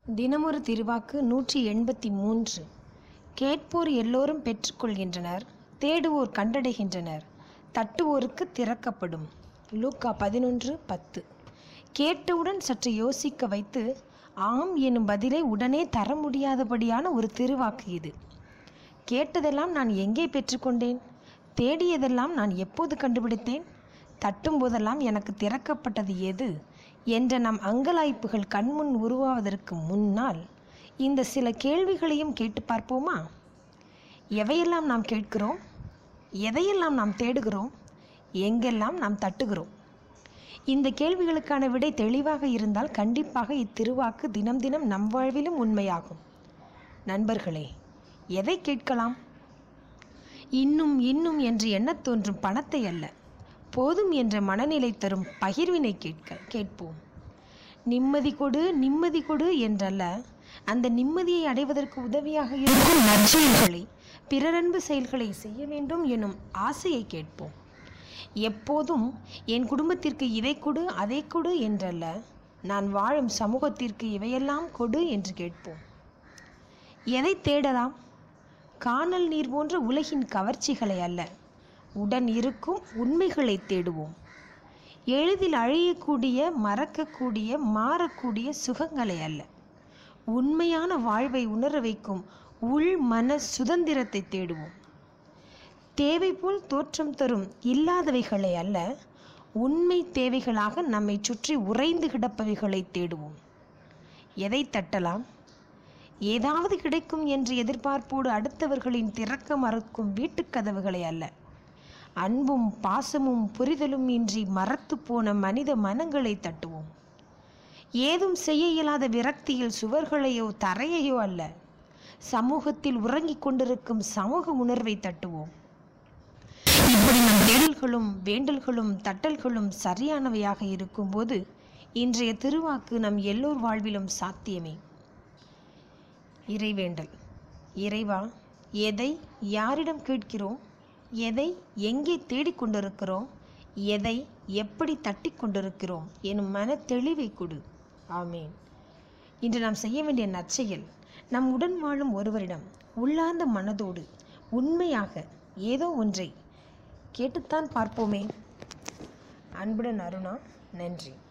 தினமொரு திருவாக்கு நூற்றி எண்பத்தி மூன்று கேட்போர் எல்லோரும் பெற்றுக்கொள்கின்றனர் தேடுவோர் கண்டடைகின்றனர் தட்டுவோருக்கு திறக்கப்படும் லூக்கா பதினொன்று பத்து கேட்டவுடன் சற்று யோசிக்க வைத்து ஆம் எனும் பதிலை உடனே தர முடியாதபடியான ஒரு திருவாக்கு இது கேட்டதெல்லாம் நான் எங்கே பெற்றுக்கொண்டேன் தேடியதெல்லாம் நான் எப்போது கண்டுபிடித்தேன் தட்டும் போதெல்லாம் எனக்கு திறக்கப்பட்டது எது என்ற நம் அங்கலாய்ப்புகள் கண்முன் உருவாவதற்கு முன்னால் இந்த சில கேள்விகளையும் கேட்டு பார்ப்போமா எவையெல்லாம் நாம் கேட்கிறோம் எதையெல்லாம் நாம் தேடுகிறோம் எங்கெல்லாம் நாம் தட்டுகிறோம் இந்த கேள்விகளுக்கான விடை தெளிவாக இருந்தால் கண்டிப்பாக இத்திருவாக்கு தினம் தினம் நம் வாழ்விலும் உண்மையாகும் நண்பர்களே எதை கேட்கலாம் இன்னும் இன்னும் என்று எண்ணத் தோன்றும் பணத்தை அல்ல போதும் என்ற மனநிலை தரும் பகிர்வினை கேட்க கேட்போம் நிம்மதி கொடு நிம்மதி கொடு என்றல்ல அந்த நிம்மதியை அடைவதற்கு உதவியாக இருக்கும் நற்செயல்களை பிறரன்பு செயல்களை செய்ய வேண்டும் எனும் ஆசையை கேட்போம் எப்போதும் என் குடும்பத்திற்கு இதை கொடு அதை கொடு என்றல்ல நான் வாழும் சமூகத்திற்கு இவையெல்லாம் கொடு என்று கேட்போம் எதை தேடலாம் காணல் நீர் போன்ற உலகின் கவர்ச்சிகளை அல்ல உடன் இருக்கும் உண்மைகளை தேடுவோம் எளிதில் அழியக்கூடிய மறக்கக்கூடிய மாறக்கூடிய சுகங்களை அல்ல உண்மையான வாழ்வை உணர வைக்கும் உள் மன சுதந்திரத்தை தேடுவோம் தேவை போல் தோற்றம் தரும் இல்லாதவைகளை அல்ல உண்மை தேவைகளாக நம்மை சுற்றி உறைந்து கிடப்பவைகளை தேடுவோம் எதை தட்டலாம் ஏதாவது கிடைக்கும் என்று எதிர்பார்ப்போடு அடுத்தவர்களின் திறக்க மறுக்கும் வீட்டுக் கதவுகளை அல்ல அன்பும் பாசமும் புரிதலும் இன்றி மறத்து போன மனித மனங்களை தட்டுவோம் ஏதும் செய்ய இயலாத விரக்தியில் சுவர்களையோ தரையையோ அல்ல சமூகத்தில் உறங்கிக் கொண்டிருக்கும் சமூக உணர்வை தட்டுவோம் இப்படி நம் தேடல்களும் வேண்டல்களும் தட்டல்களும் சரியானவையாக இருக்கும்போது இன்றைய திருவாக்கு நம் எல்லோர் வாழ்விலும் சாத்தியமே இறைவேண்டல் இறைவா எதை யாரிடம் கேட்கிறோம் எதை எங்கே தேடிக்கொண்டிருக்கிறோம் எதை எப்படி தட்டி கொண்டிருக்கிறோம் எனும் மன தெளிவை கொடு ஆமேன் இன்று நாம் செய்ய வேண்டிய நற்செயல் நம் உடன் வாழும் ஒருவரிடம் உள்ளார்ந்த மனதோடு உண்மையாக ஏதோ ஒன்றை கேட்டுத்தான் பார்ப்போமே அன்புடன் அருணா நன்றி